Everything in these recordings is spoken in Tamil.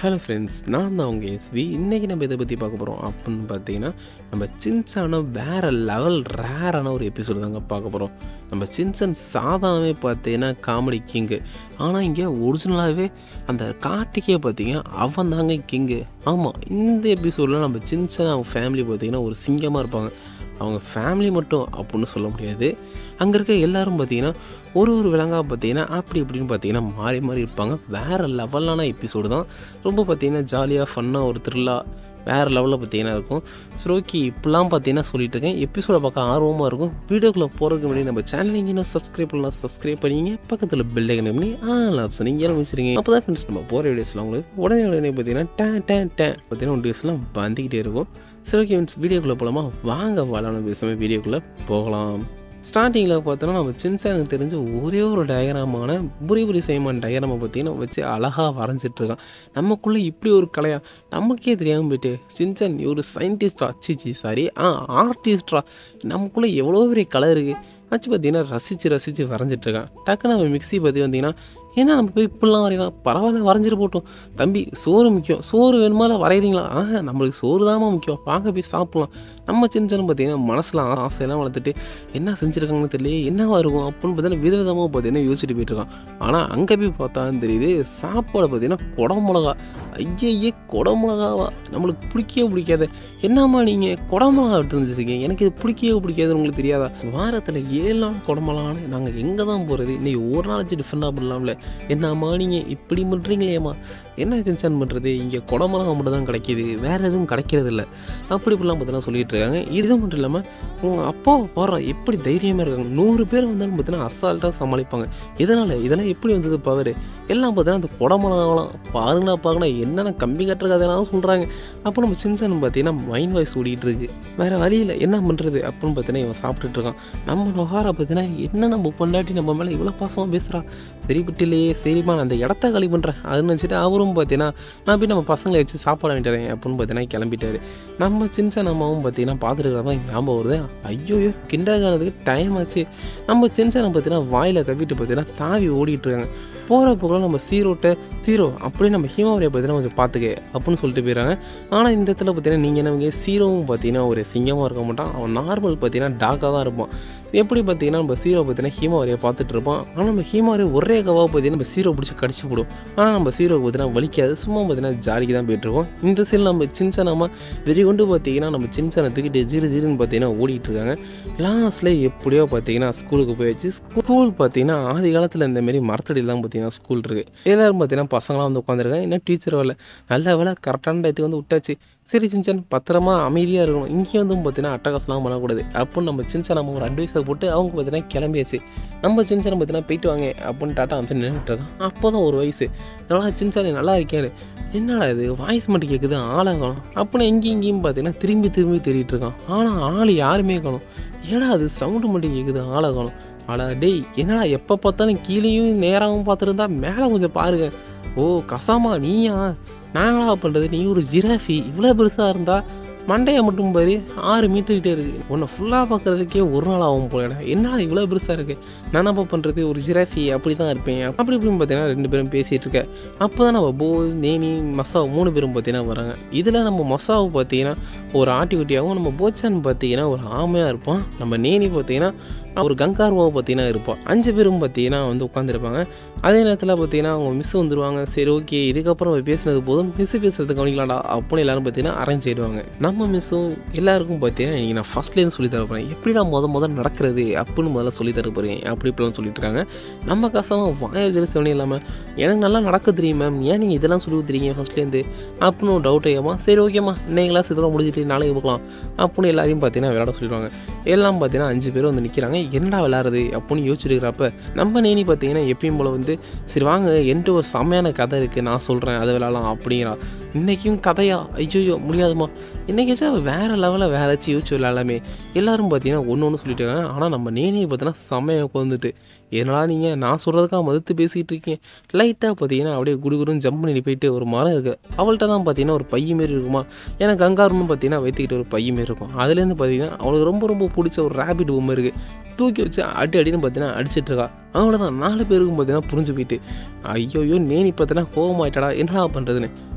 ஹலோ ஃப்ரெண்ட்ஸ் நான் தான் உங்கள் எஸ்வி இன்றைக்கி நம்ம இதை பற்றி பார்க்க போகிறோம் அப்படின்னு பார்த்தீங்கன்னா நம்ம சின்சான வேறு லெவல் ரேரான ஒரு எபிசோடு தாங்க பார்க்க போகிறோம் நம்ம சின்சன் சாதாவே பார்த்தீங்கன்னா காமெடி கிங்கு ஆனால் இங்கே ஒரிஜினலாகவே அந்த கார்த்திகே பார்த்தீங்க அவன் தாங்க கிங்கு ஆமாம் இந்த எபிசோடில் நம்ம சின்சன் அவங்க ஃபேமிலி பார்த்தீங்கன்னா ஒரு சிங்கமாக இருப்பாங்க அவங்க ஃபேமிலி மட்டும் அப்படின்னு சொல்ல முடியாது அங்கே இருக்க எல்லாரும் பார்த்தீங்கன்னா ஒரு ஒரு விலங்காக பார்த்தீங்கன்னா அப்படி இப்படின்னு பார்த்தீங்கன்னா மாறி மாறி இருப்பாங்க வேறு லெவலான எபிசோடு தான் ரொம்ப பார்த்தீங்கன்னா ஜாலியாக ஃபன்னாக ஒரு த்ரில்லாக வேறு லெவலில் பார்த்தீங்கன்னா இருக்கும் சரி ஓகே இப்படிலாம் பார்த்தீங்கன்னா சொல்லிட்டு இருக்கேன் எபிசோட பார்க்க ஆர்வமாக இருக்கும் வீடியோக்குள்ளே போகிறதுக்கு முன்னாடி நம்ம சேனல் நீங்கள் சப்ஸ்கிரைப் பண்ணலாம் சப்ஸ்கிரைப் பண்ணிங்க பக்கத்தில் பெல் ஐக்கன் பண்ணி ஆல் ஆப்ஷன் நீங்கள் எல்லாம் வச்சுருங்க அப்போ தான் ஃப்ரெண்ட்ஸ் நம்ம போகிற வீடியோஸ்லாம் உங்களுக்கு உடனே உடனே பார்த்தீங்கன்னா டேன் டேன் டேன் பார்த்தீங்கன்னா ஒரு வீடியோஸ்லாம் வந்துக்கிட்டே இருக்கும் சரி ஓகே ஃப்ரெண்ட்ஸ் வீடியோக்குள்ளே போகலாமா வாங்க வாழான பேசாமல் வீடியோக்குள்ளே போகலாம் ஸ்டார்டிங்கில் பார்த்தோன்னா நம்ம சின்சானுக்கு தெரிஞ்ச ஒரே ஒரு டயக்ராமான புரி புரி செய்மான் டயக்ராமை பார்த்தீங்கன்னா வச்சு அழகாக வரைஞ்சிட்டு இருக்கான் நமக்குள்ளே இப்படி ஒரு கலையா நமக்கே தெரியாமல் போயிட்டு சின்சான் ஒரு சயின்டிஸ்டா சிச்சி சாரி ஆ ஆர்டிஸ்டா நமக்குள்ளே எவ்வளோ பெரிய கலை இருக்குது வச்சு பார்த்தீங்கன்னா ரசித்து ரசித்து வரைஞ்சிட்டு இருக்கான் டக்குன்னு அவன் மிக்ஸி பற்றி வந்தீங்கன்னா ஏன்னா நம்ம போய் இப்படிலாம் வரையலாம் பரவாயில்ல வரைஞ்சிட்டு போட்டோம் தம்பி சோறு முக்கியம் சோறு வேணுமா இல்லை வரைகிறீங்களா ஆ நம்மளுக்கு சோறு தாம்மா முக்கியம் வாங்க போய் சாப்பிட்லாம் நம்ம சின்ன சின்ன பார்த்தீங்கன்னா மனசில் ஆசையெல்லாம் வளர்த்துட்டு என்ன செஞ்சுருக்காங்கன்னு தெரியல என்னவா இருக்கும் அப்படின்னு பார்த்தீங்கன்னா விதவிதமாக பார்த்தீங்கன்னா யோசிச்சுட்டு போயிட்டு இருக்கான் ஆனால் அங்கே போய் பார்த்தான்னு தெரியுது சாப்பாடு பார்த்தீங்கன்னா குடமிளகா ஐயே குடமிளகாவா நம்மளுக்கு பிடிக்கவே பிடிக்காது என்னம்மா நீங்கள் குடமிளகா எடுத்து வந்துருக்கீங்க எனக்கு இது பிடிக்கவே பிடிக்காதுன்னு உங்களுக்கு தெரியாதா வாரத்தில் ஏழு நாள் குடமிளகான்னு நாங்கள் எங்கே தான் போகிறது இன்னைக்கு ஒரு நாளாச்சு டிஃபரெண்டாக பண்ணலாம்ல என்னம்மா நீங்கள் இப்படி பண்ணுறீங்களேம்மா என்ன டென்ஷன் பண்ணுறது இங்கே குடமிளகா மட்டும் தான் கிடைக்கிது வேறு எதுவும் கிடைக்கிறது இல்லை அப்படி இப்படிலாம் பார்த்தீங்கன்னா சொல்லிட்டு இருக்காங்க இது மட்டும் இல்லாமல் உங்கள் அப்பா போடுற எப்படி தைரியமாக இருக்காங்க நூறு பேர் வந்தாலும் பார்த்தீங்கன்னா அசால்ட்டாக சமாளிப்பாங்க இதனால் இதெல்லாம் எப்படி வந்தது பவர் எல்லாம் பார்த்தீங்கன்னா அந்த குடமிளகாலாம் பாருங்களா பாருங்களா என்னென்ன கம்பி கட்டுற கதையெல்லாம் சொல்கிறாங்க அப்போ நம்ம சின்சன் பார்த்தீங்கன்னா மைண்ட் வாய்ஸ் ஓடிட்டு இருக்கு வேறு வழியில் என்ன பண்ணுறது அப்படின்னு பார்த்தீங்கன்னா இவன் சாப்பிட்டுட்டு இருக்கான் நம்ம நொகாரை பார்த்தீங்கன்னா என்ன நம்ம பொண்டாட்டி நம்ம மேலே இவ்வளோ பாசமாக பேசுகிறா சரிப்பட்டு இல்லையே சரிப்பா நான் அந்த இடத்த காலி பண்ணுறேன் அது நினச்சிட்டு அவரும் பார்த்தீங்கன்னா நான் போய் நம்ம பசங்களை வச்சு சாப்பாடு வாங்கிட்டுறேன் அப்படின்னு பார்த்தீங்கன்னா கிளம்பிட்டாரு நம்ம சின்சன் அம்மாவும் பார்த்தீங்கன்னா பார்த்துட்டு இருக்கிறப்ப ஞாபகம் வருது ஐயோ கிண்டர் காலத்துக்கு டைம் ஆச்சு நம்ம சின்சனை பார்த்தீங்கன்னா வாயில் கவிட்டு பார்த்தீங்கன்னா தாவி ஓடிட்டு இருக்காங்க போகிற போகலாம் நம்ம சீரோட்டை சீரோ அப்படியே நம்ம ஹீமாவரியை பார்த்தீங்கன்னா கொஞ்சம் பார்த்துக்க அப்படின்னு சொல்லிட்டு போயிடறாங்க ஆனால் இந்த இடத்துல பார்த்தீங்கன்னா நீங்கள் என்னவங்க சீரோவும் பார்த்தீங்கன்னா ஒரு சிங்கமாக இருக்க மாட்டான் அவன் நார்மல் பார்த்தீங்கன்னா டாக்காக தான் இருப்பான் எப்படி பார்த்தீங்கன்னா நம்ம சீரோ பார்த்தீங்கன்னா ஹீமாவரியை பார்த்துட்டு இருப்பான் ஆனால் நம்ம ஹீமாவரி ஒரே கவாக பார்த்தீங்கன்னா நம்ம சீரோ பிடிச்சி கடிச்சு போடும் ஆனால் நம்ம சீரோ பார்த்தீங்கன்னா வலிக்காது சும்மா பார்த்தீங்கன்னா ஜாலிக்கு தான் போயிட்டுருக்கோம் இந்த சைடில் நம்ம சின்சனமாக வெறி கொண்டு பார்த்தீங்கன்னா நம்ம சின்சனை தூக்கிட்டு ஜீரு ஜீருன்னு பார்த்தீங்கன்னா ஓடிட்டு இருக்காங்க லாஸ்ட்டில் எப்படியோ பார்த்தீங்கன்னா ஸ்கூலுக்கு போயிடுச்சு ஸ்கூல் பார்த்தீங்கன்னா ஆதி காலத்தில் இந்த மாரி மரத்தடியெல்லாம் பார்த்தீங்கன்னா ஸ்கூல் இருக்குது எல்லோரும் பார்த்தீங்கன்னா பசங்களாம் வந்து உட்காந்துருக்காங்க இன்னும் டீச்சர் வரல நல்ல வேலை கரெக்டான டயத்துக்கு வந்து விட்டாச்சு சரி சின்சன் பத்திரமா அமைதியாக இருக்கணும் இங்கே வந்து பார்த்தீங்கன்னா அட்டகாசலாம் பண்ணக்கூடாது அப்படின்னு நம்ம சின்சன் நம்ம ஒரு அட்வைஸை போட்டு அவங்க பார்த்தீங்கன்னா கிளம்பியாச்சு நம்ம சின்சனை பார்த்தீங்கன்னா போயிட்டு வாங்க அப்படின்னு டாட்டா அமைச்சு நின்றுட்டு இருக்கான் அப்போ தான் ஒரு வயசு நல்லா சின்சன் நல்லா இருக்காரு என்னடா இது வாய்ஸ் மட்டும் கேட்குது ஆளாக காணும் அப்படின்னு எங்கேயும் இங்கேயும் பார்த்தீங்கன்னா திரும்பி திரும்பி தேடிட்டு இருக்கான் ஆனால் ஆள் யாருமே காணும் ஏன்னா அது சவுண்டு மட்டும் கேட்குது ஆளாக காணும் அடா டேய் என்னடா எப்போ பார்த்தாலும் கீழேயும் நேராகவும் பார்த்துருந்தா மேலே கொஞ்சம் பாருங்க ஓ கசாமா நீயா நாங்களா பண்ணுறது நீ ஒரு ஜிராஃபி இவ்வளோ பெருசாக இருந்தா மண்டையை மட்டும் பாரு ஆறு மீட்டர்கிட்டே இருக்குது உன்னை ஃபுல்லாக பார்க்குறதுக்கே ஒரு நாள் ஆகும் போலடா என்ன இவ்வளோ பெருசாக இருக்குது நான் அப்போ பண்ணுறது ஒரு ஜிராஃபி அப்படி தான் இருப்பேன் அப்படி இப்படின்னு பார்த்தீங்கன்னா ரெண்டு பேரும் பேசிகிட்டு இருக்க அப்போ தான் நம்ம போ நேனி மசாவ் மூணு பேரும் பார்த்தீங்கன்னா வராங்க இதில் நம்ம மசாவு பார்த்தீங்கன்னா ஒரு ஆட்டிக்குட்டியாகவும் நம்ம போச்சான் பார்த்தீங்கன்னா ஒரு ஆமையாக இருப்பான் நம்ம நேனி பார்த்தீங்கன்னா ஒரு கங்காருவாவை பார்த்தீங்கன்னா இருப்பான் அஞ்சு பேரும் பார்த்தீங்கன்னா வந்து உட்காந்துருப்பாங்க அதே நேரத்தில் பார்த்தீங்கன்னா அவங்க மிஸ் வந்துடுவாங்க சரி ஓகே இதுக்கப்புறம் நம்ம பேசுனது போதும் மிஸ் பேசுறது கவனிக்கலாம்டா அப்படின்னு எல்லாரும் பார்த்தீங்கன்னா அரேஞ்ச் ஆயிடுவாங்க நம்ம மிஸ்ஸும் எல்லாருக்கும் பார்த்தீங்கன்னா இன்றைக்கி நான் ஃபஸ்ட்லேருந்து சொல்லி தர போகிறேன் எப்படி நான் முத முத நடக்கிறது அப்படின்னு முதல்ல சொல்லி தர போகிறேன் அப்படி இப்படிலாம் சொல்லிட்டு இருக்காங்க நம்ம கஷ்டமாக வாய ஜெலி செவனி இல்லாமல் எனக்கு நல்லா நடக்க தெரியும் மேம் ஏன் நீங்கள் இதெல்லாம் சொல்லி கொடுத்துறீங்க ஃபஸ்ட்லேருந்து அப்படின்னு ஒரு டவுட் ஐயாமா சரி ஓகேம்மா இன்னைக்கு கிளாஸ் இதெல்லாம் முடிஞ்சிட்டு நாளைக்கு போகலாம் அப்படின்னு எல்லாரையும் பார்த்தீங்கன்னா விளையாட சொல்லிடுவாங்க எல்லாம் பார்த்தீங்கன்னா அஞ்சு பேர் வந்து நிற்கிறாங்க என்னடா விளையாடுறது அப்படின்னு யோசிச்சுருக்கிறப்ப நம்ம நேனி பார்த்தீங்கன்னா எப்பயும் போல் வந்து சரி வாங்க என்கிட்ட ஒரு செம்மையான கதை இருக்குது நான் சொல்கிறேன் அதை விளையாடலாம் அப்படிங்கிறா இன்றைக்கும் கதையா ஐயோ முடியாதுமா இன்றைக்காச்சும் வேறு லெவலில் வேற ஏதாச்சும் யோசிச்சு விளையாடலாமே எல்லாரும் பார்த்தீங்கன்னா ஒன்று ஒன்று சொல்லிட்டு இருக்காங்க ஆனால் நம்ம நேனியை பார்த்தீங்கன்னா செம்மையாக உட்காந்துட்டு என்னடா நீங்கள் நான் சொல்கிறதுக்காக மறுத்து பேசிகிட்டு இருக்கீங்க லைட்டாக பார்த்தீங்கன்னா அப்படியே குடுகுடுன்னு ஜம்ப் பண்ணி போயிட்டு ஒரு மரம் இருக்குது அவள்கிட்ட தான் பார்த்தீங்கன்னா ஒரு பைய மாரி இருக்குமா ஏன்னா கங்காருன்னு பார்த்தீங்கன்னா வைத்துக்கிட்டு ஒரு பைய மாரி இருக்கும் அதுலேருந்து பார்த்தீங்கன்னா அவளுக்கு ரொம்ப ரொம்ப பிடிச்ச ஒரு ரேபிட் பொம்மை இருக்குது தூக்கி வச்சு அடி அடின்னு பார்த்தீங்கன்னா அடிச்சிட்டு இருக்கா அவ்வளோதான் நாலு பேருக்கும் பார்த்தீங்கன்னா புரிஞ்சு போயிட்டு ஐயோயோ நேனி பார்த்தீங்கன்னா கோவமாயிட்டடா என்னடா பண்ணுறதுன்னு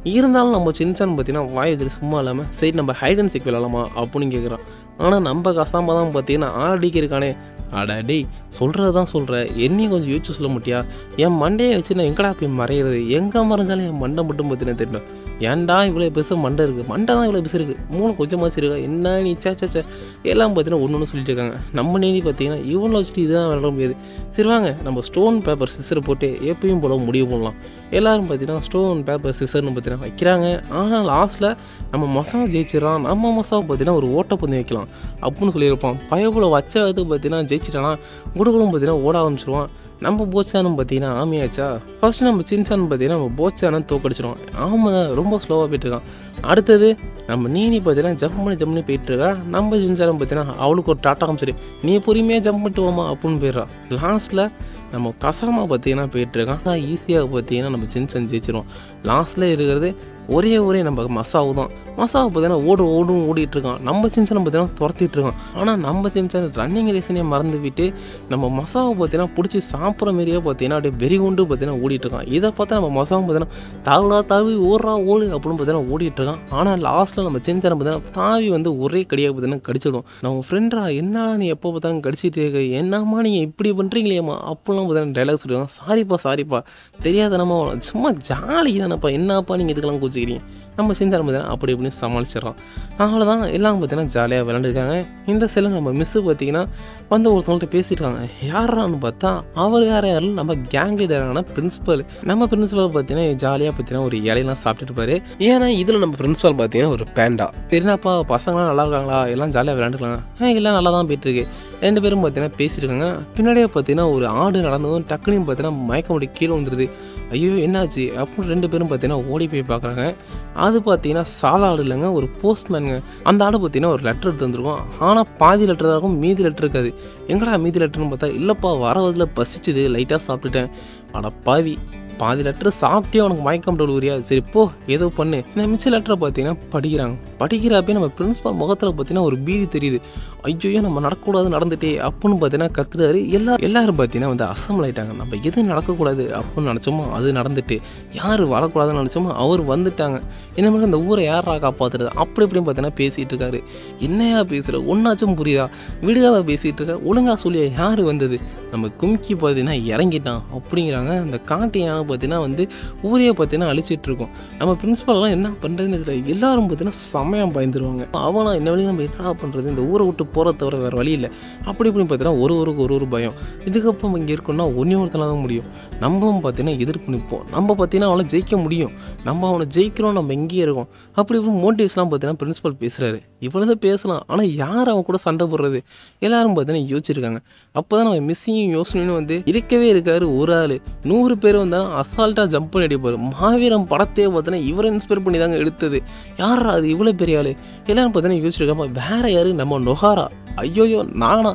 இருந்தாலும் நம்ம சின்சான் பார்த்தீங்கன்னா வாய் வச்சுட்டு சும்மா இல்லாமல் சரி நம்ம ஹைட் அண்ட் சீக் விளாடலாமா அப்படின்னு கேட்குறான் ஆனால் நம்ம கசாம தான் பார்த்தீங்கன்னா ஆடிக்கு இருக்கானே அடா டேய் சொல்கிறது தான் சொல்கிறேன் என்னையும் கொஞ்சம் யோசிச்சு சொல்ல மாட்டியா என் மண்டையை வச்சு நான் எங்கடா போய் மறையிறது எங்கே மறைஞ்சாலும் என் மண்டை மட்டும் பார்த்தீங்கன்னா தெரியும் ஏன்டா இவ்வளோ பெருசாக மண்டை இருக்குது மண்டை தான் இவ்வளோ பெருசு இருக்குது மூணு கொஞ்சமாச்சு இருக்கா என்ன நீ சே சே சே எல்லாம் பார்த்தீங்கன்னா ஒன்று ஒன்று சொல்லிட்டு இருக்காங்க நம்ம நேடி பார்த்தீங்கன்னா இவனை வச்சுட்டு இதுதான் விளாட முடியாது சரி வாங்க நம்ம ஸ்டோன் பேப்பர் சிசர் போட்டு எப்பயும் போல முடிவு பண்ணலாம் எல்லாரும் பார்த்தீங்கன்னா ஸ்டோன் பேப்பர் சிசர்னு பார்த்தீங்கன்னா வைக்கிறாங்க ஆனால் லாஸ்ட்டில் நம்ம மொசாவை ஜெயிச்சிடறான் நம்ம மொசாவை பார்த்தீங்கன்னா ஒரு ஓட்டப்பந்தயம் வைக்கலாம் அப்படின்னு சொல்லியிருப்பான் பயபுல வச்ச இது பார்த்தீங்கன்னா ஜெயிச்சிட்டானா குடுகுடும் பார்த்தீங்கன்னா ஓட ஆரம்பிச்சிருவான் நம்ம போச்சானும் பார்த்தீங்கன்னா ஆமியாச்சா ஃபர்ஸ்ட் நம்ம சின்சான் பார்த்தீங்கன்னா நம்ம போச்சானும் தோக்கடிச்சிடும் ஆமாம் ரொம்ப ஸ்லோவாக போயிட்டு இருக்கான் அடுத்தது நம்ம நீனி பார்த்தீங்கன்னா ஜம்ப் பண்ணி ஜம்ப் பண்ணி போயிட்டு இருக்கா நம்ம சின்சானம் பார்த்தீங்கன்னா அவளுக்கு ஒரு டாட்டா காமிச்சிரு நீ பொறுமையாக ஜம்ப் பண்ணிட்டு வாமா அப்படின்னு போயிடுறா லாஸ்ட்டில் நம்ம கசாமா பார்த்தீங்கன்னா போயிட்டுருக்கான் ஈஸியாக பார்த்தீங்கன்னா நம்ம சின்சன் ஜெயிச்சிருவோம் லாஸ்ட்டில் இருக்கிறது ஒரே ஒரே நம்ம மசாவு தான் மசாவை பார்த்தீங்கன்னா ஓடு ஓடும் ஓடிட்டு இருக்கான் நம்ம சின்சனை பார்த்தீங்கன்னா துரத்திட்டு இருக்கான் ஆனால் நம்ம சின்சன் ரன்னிங் ரேசனே மறந்து விட்டு நம்ம மசாவை பார்த்தீங்கன்னா பிடிச்சி சாப்பிட்ற மாரியே பார்த்தீங்கன்னா அப்படியே வெறி கொண்டு பார்த்தீங்கன்னா ஓடிட்டு இருக்கான் இதை பார்த்தா நம்ம மசாவை பார்த்தீங்கன்னா தாவலா தாவி ஓடுறா ஓடு அப்படின்னு பார்த்தீங்கன்னா ஓடிட்டு இருக்கான் ஆனால் லாஸ்ட்டில் நம்ம சின்சனை பார்த்தீங்கன்னா தாவி வந்து ஒரே கடியாக பார்த்தீங்கன்னா கடிச்சிடும் நம்ம ஃப்ரெண்டா என்னடா நீ எப்போ பார்த்தாலும் கடிச்சிட்டு இருக்க என்னம்மா நீங்கள் இப்படி பண்ணுறீங்களேம்மா அப்போல்லாம் பார்த்தீங்கன்னா டைலாக் சொல்லுவாங்க சாரிப்பா சாரிப்பா தெரியாதனமா சும்மா ஜாலி தானப்பா என்னப்பா நீங்கள் இதுக்கெல்லாம் கூச்சிக்கிறீங்க நம்ம செஞ்சாலும் பார்த்தீங்கன்னா அப்படி இப்படின்னு சமாளிச்சிடறோம் அவ்வளோதான் எல்லாம் பார்த்தீங்கன்னா ஜாலியாக விளாண்டுருக்காங்க இந்த சில நம்ம மிஸ்ஸு பார்த்தீங்கன்னா வந்து ஒருத்தவங்கள்ட்ட பேசியிருக்காங்க யாரான்னு பார்த்தா அவர் யார் யாரும் நம்ம கேங் லீடரான பிரின்சிபல் நம்ம பிரின்சிபல் பார்த்தீங்கன்னா ஜாலியாக பார்த்தீங்கன்னா ஒரு இலையெல்லாம் சாப்பிட்டுட்டு இருப்பாரு ஏன்னா இதில் நம்ம பிரின்சிபல் பார்த்தீங்கன்னா ஒரு பேண்டா தெரியுனாப்பா பசங்களாம் நல்லா இருக்காங்களா எல்லாம் ஜாலியாக விளாண்டுருக்காங்க ஆ எல்லாம் நல்லா தான் போயிட்டு இருக்கு ரெண்டு பேரும் பார்த்தீங்கன்னா பேசியிருக்காங்க பின்னாடியே பார்த்தீங்கன்னா ஒரு ஆடு நடந்ததும் டக்குனையும் பார்த்தீங்கன்னா மயக்க முடி கீழே வந்துடுது ஐயோ என்னாச்சு அப்படின்னு ரெண்டு பேரும் பார்த்தீங்கன்னா ஓடி போய் பார்க்குறாங்க அது பார்த்தீங்கன்னா சாதா ஆடு இல்லைங்க ஒரு போஸ்ட்மேனுங்க அந்த ஆடு பார்த்தீங்கன்னா ஒரு லெட்டர் எடுத்து வந்திருக்கும் ஆனால் பாதி லெட்டர் தான் இருக்கும் மீதி லெட்டர் இருக்காது எங்கடா மீதி லெட்டர்னு பார்த்தா இல்லைப்பா வரவதில் பசிச்சுது லைட்டாக சாப்பிட்டுட்டேன் அட பாவி பாதி லெட்டர் சாப்பிட்டே உனக்கு மயக்கம் டெலிவரியா சரி போ ஏதோ பண்ணு இந்த மிச்ச லெட்டரை பார்த்தீங்கன்னா படிக்கிறாங்க படிக்கிறப்பே நம்ம பிரின்ஸ்பால் முகத்தில் பார்த்தீங்கன்னா ஒரு பீதி தெரியுது ஐயோ நம்ம நடக்கக்கூடாது நடந்துட்டே அப்படின்னு பார்த்தீங்கன்னா கத்துறாரு எல்லா எல்லாரும் பார்த்தீங்கன்னா வந்து அசம்பிள் ஆயிட்டாங்க நம்ம எது நடக்கக்கூடாது அப்படின்னு நினச்சோமோ அது நடந்துட்டு யார் வரக்கூடாதுன்னு நினச்சோமோ அவர் வந்துட்டாங்க இந்த மாதிரி இந்த ஊரை யாரா காப்பாத்துறது அப்படி இப்படின்னு பார்த்தீங்கன்னா பேசிகிட்டு இருக்காரு என்னையா பேசுகிற ஒன்றாச்சும் புரியுதா விடுகாத பேசிகிட்டு இருக்க ஒழுங்கா சொல்லியா யார் வந்தது நம்ம கும்கி பார்த்தீங்கன்னா இறங்கிட்டான் அப்படிங்கிறாங்க அந்த காட்டு யானை பார்த்தீங்கன்னா வந்து ஊரையே பார்த்தீங்கன்னா அழிச்சிட்டு இருக்கோம் நம்ம பிரின்சிபல்லாம் என்ன பண்ணுறதுன்னு தெரியல எல்லாரும் பார்த்தீங்கன்னா செமையாக பயந்துருவாங்க அவனா என்ன வழி நம்ம என்ன பண்ணுறது இந்த ஊரை விட்டு போகிற தவிர வேறு வழி இல்லை அப்படி இப்படின்னு பார்த்தீங்கன்னா ஒரு ஒருக்கு ஒரு ஒரு பயம் இதுக்கப்புறம் இங்கே இருக்கணும்னா ஒன்றே ஒருத்தனால தான் முடியும் நம்மவும் பார்த்தீங்கன்னா எதிர்ப்பு நிற்போம் நம்ம பார்த்தீங்கன்னா அவனை ஜெயிக்க முடியும் நம்ம அவனை ஜெயிக்கிறோம் நம்ம எங்கேயே இருக்கோம் அப்படி இப்படி மோட்டிவ்ஸ்லாம் பார்த்தீங்கன்னா பிரின்சிபல் பேசுகிறாரு இவ்வளோதான் பேசலாம் ஆனால் யார் அவன் கூட சண்டை போடுறது எல்லாரும் பார்த்தீங்கன்னா யோசிச்சிருக்காங்க அப்போ தான் நம்ம மிஸ்ஸியும் யோசனையும் வந்து இருக்கவே இருக்காரு ஒரு ஆள் நூறு பேர் வந்தாலும் அசால்ட்டாக ஜம்ப் பண்ணி அடிப்பார் மாவீரம் படத்தையே பார்த்தீங்கன்னா இவரை இன்ஸ்பயர் பண்ணி தாங்க எடுத்தது யாரா அது இவ்வளோ பெரிய ஆள் எல்லாரும் பார்த்தீங்கன்னா யோசிச்சிருக்காப்பா வேற யாரு நம்ம நொஹாரா ஐயோயோ நானா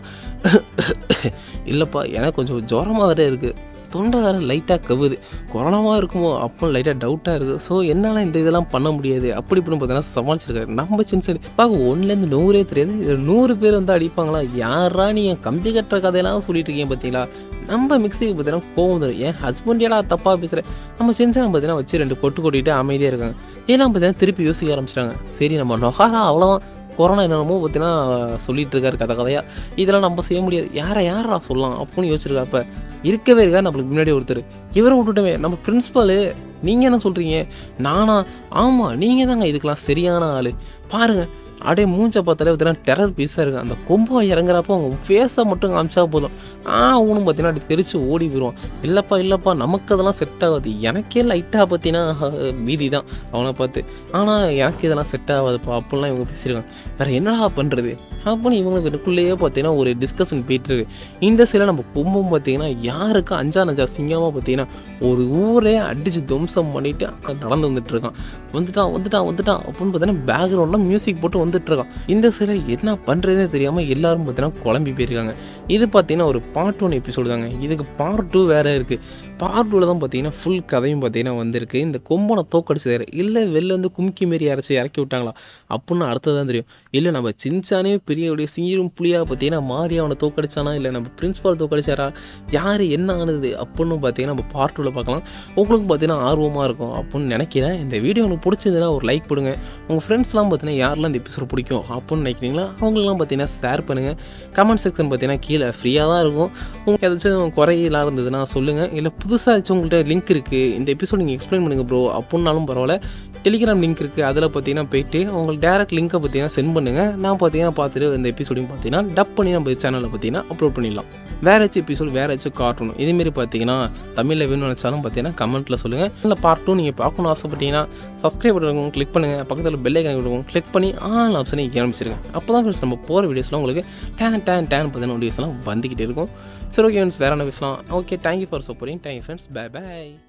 இல்லைப்பா எனக்கு கொஞ்சம் ஜுரமாக வேற இருக்குது தொண்டை வேறு லைட்டாக கவுது கொரோனாவாக இருக்குமோ அப்போ லைட்டாக டவுட்டாக இருக்குது ஸோ என்னால் இந்த இதெல்லாம் பண்ண முடியாது அப்படி இப்படின்னு பார்த்தீங்கன்னா சமாளிச்சிருக்காரு நம்ம சின்ன சரி பார்க்க ஒன்றுலேருந்து நூறே தெரியாது இதுல நூறு பேர் வந்து அடிப்பாங்களா யாரா நீ என் கம்பி கட்டுற கதையெல்லாம் சொல்லிட்டு இருக்கீங்க பார்த்தீங்களா நம்ம மிக்ஸிக்கு பார்த்தீங்கன்னா கோவம் வந்துடும் என் ஹஸ்பண்ட் ஏடா தப்பாக பேசுகிறேன் நம்ம சின்சனை பார்த்தீங்கன்னா வச்சு ரெண்டு கொட்டு கொட்டிட்டு அமைதியாக இருக்காங்க ஏன்னா பார்த்தீங்கன்னா திருப்பி யோசிக்க ஆரம்பிச்சிட்டாங்க சரி நம்ம நொகாரா அவ்வளோதான் கொரோனா என்னென்னமோ பார்த்தீங்கன்னா சொல்லிட்டு இருக்காரு கதை கதையாக இதெல்லாம் நம்ம செய்ய முடியாது யாரை யாரா சொல்லலாம் அப்படின்னு யோசிச்சிருக்காப்ப இருக்கவே இருக்கா நம்மளுக்கு முன்னாடி ஒருத்தர் இவரை விட்டுட்டவே நம்ம பிரின்ஸ்பாலு நீங்கள் என்ன சொல்கிறீங்க நானா ஆமாம் நீங்கள் தாங்க இதுக்கெல்லாம் சரியான ஆள் பாருங்கள் அப்படியே மூஞ்ச பார்த்தாலே பார்த்தீங்கன்னா டெரர் பீஸாக இருக்குது அந்த கொம்பை இறங்குறப்போ அவங்க ஃபேஸை மட்டும் காமிச்சா போதும் ஆ அவனும் பார்த்தீங்கன்னா அப்படி தெரிச்சு ஓடி போயிடுவான் இல்லைப்பா இல்லைப்பா நமக்கு அதெல்லாம் செட் ஆகாது எனக்கே லைட்டாக பார்த்தீங்கன்னா பீதி தான் அவனை பார்த்து ஆனால் எனக்கு இதெல்லாம் செட் ஆகாதுப்பா அப்படிலாம் இவங்க பேசியிருக்காங்க வேறு என்னடா பண்ணுறது அப்படின்னு இவங்களுக்கு இதுக்குள்ளேயே பார்த்தீங்கன்னா ஒரு டிஸ்கஷன் போயிட்டுருக்கு இந்த சில நம்ம கும்பம் பார்த்தீங்கன்னா யாருக்கு அஞ்சா நஞ்சா சிங்கமாக பார்த்தீங்கன்னா ஒரு ஊரே அடித்து துவம்சம் பண்ணிட்டு அங்க நடந்து வந்துட்டு இருக்கான் வந்துட்டான் வந்துட்டான் வந்துட்டான் அப்படின்னு பார்த்தீங்கன்னா பேக்ரவுண்டில் மியூசிக் போட்டு வந்துட்டு இருக்கான் இந்த சிலை என்ன பண்ணுறதே தெரியாமல் எல்லாரும் பார்த்தீங்கன்னா குழம்பி போயிருக்காங்க இது பார்த்தீங்கன்னா ஒரு பார்ட் ஒன் எபிசோடு தாங்க இதுக்கு பார்ட் டூ வேறு இருக்குது பார்ட் டூவில் தான் பார்த்தீங்கன்னா ஃபுல் கதையும் பார்த்தீங்கன்னா வந்திருக்கு இந்த கொம்பனை தோக்கடிச்சது இல்லை வெளில வந்து கும்கி மாரி அரைச்சி இறக்கி விட்டாங்களா அப்படின்னு அடுத்தது தான் தெரியும் இல்லை நம்ம சின்சானே பெரிய ஒரு சீரும் புளியாக பார்த்தீங்கன்னா மாறி அவனை தோக்கடிச்சானா இல்லை நம்ம பிரின்ஸ்பால் தோக்கடிச்சாரா யார் என்ன ஆனது அப்படின்னு பார்த்தீங்கன்னா நம்ம பார்ட் டூவில் பார்க்கலாம் உங்களுக்கு பார்த்தீங்கன்னா ஆர்வமாக இருக்கும் அப்படின்னு நினைக்கிறேன் இந்த வீடியோ உங்களுக்கு பிடிச்சிருந்ததுன்னா ஒரு லைக் போடுங்க உங்கள் ஃப்ரெண்ட்ஸ்லாம் பார்த்தீங்கன்னா யாரெல்லாம் இந்த எபிசோட் பிடிக்கும் அப்படின்னு நினைக்கிறீங்களா அவங்களெலாம் பார்த்தீங்கன்னா ஷேர் பண்ணுங்கள் கமெண்ட் செக்ஷன் பார்த்தீங்கன்னா கீழே ஃப்ரீயாக தான் இருக்கும் உங்களுக்கு ஏதாச்சும் குறையெல்லாம் இருந்ததுன்னா சொல்லுங்கள் இல்லை புதுசாக ஏதாச்சும் உங்கள்கிட்ட லிங்க் இருக்குது இந்த எபிசோட் நீங்கள் எக்ஸ்பிளைன் பண்ணுங்கள் ப்ரோ அப்படின்னாலும் பரவாயில்ல டெலிகிராம் லிங்க் இருக்குது அதில் பார்த்தீங்கன்னா போயிட்டு உங்களுக்கு டேரக்ட் லிங்க்கை பார்த்தீங்கன்னா சென்ட் பண்ணுங்கள் நான் பார்த்தீங்கன்னா பார்த்துட்டு இந்த எபிசோடையும் பார்த்தீங்கன்னா டப் பண்ணி நம்ம சேனலில் பார்த்தீங்கன்னா அப்லோட் பண்ணிடலாம் வேறு ஏதாச்சும் எபிசோட் வேறு ஏதாச்சும் கார்ட்டூன் இதேமாரி பார்த்தீங்கன்னா தமிழில் வேணும்னு நினச்சாலும் பார்த்தீங்கன்னா கமெண்ட்டில் சொல்லுங்கள் இல்லை பார்ட் டூ நீங்கள் பார்க்கணும்னு ஆசைப்பட்டீங்கன்னா சப்ஸ்கிரைப் பண்ணுங்க கிளிக் பண்ணுங்கள் பக்கத்தில் பெல் ஐக்கன் கொடுக்கும் கிளிக் பண்ணி ஆல் ஆப்ஷனை ஆரம்பிச்சிருங்க அப்போ தான் ஃப்ரெண்ட்ஸ் நம்ம போகிற வீடியோஸ்லாம் உங்களுக்கு டேன் டேன் டேன் பார்த்தீங்கன்னா வீடியோஸ்லாம் வந்துக்கிட்டே இருக்கும் சரி ஓகே ஃப்ரெண்ட்ஸ் வேறு என்ன பேசலாம் okay thank you for supporting thank you friends bye by